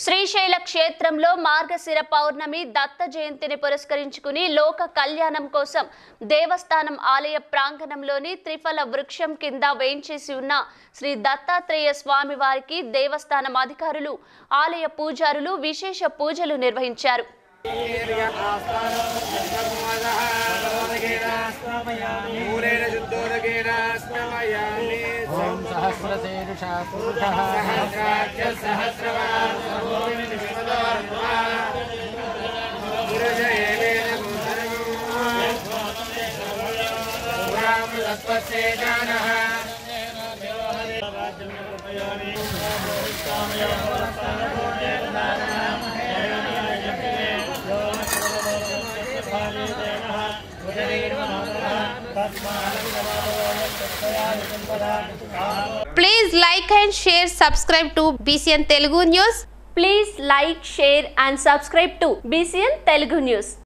శ్రీశైల క్షేత్రంలో మార్గశిర పౌర్ణమి దత్త జయంతిని పురస్కరించుకుని లోక కళ్యాణం కోసం దేవస్థానం ఆలయ ప్రాంగణంలోని త్రిఫల వృక్షం కింద వేంచేసి ఉన్న శ్రీ దత్తాత్రేయ స్వామి వారికి దేవస్థానం అధికారులు ఆలయ పూజారులు విశేష పూజలు నిర్వహించారు మూలేన శుద్ధోదకేన స్నమయామి ఓం సహస్రశీర్షా పురుషः సహస్రాక్ష సహస్రవాన్ పురుష ఏవేన తత్వసేజానః Please like and share, subscribe to BCN Telugu News. Please like share and subscribe to BCN Telugu news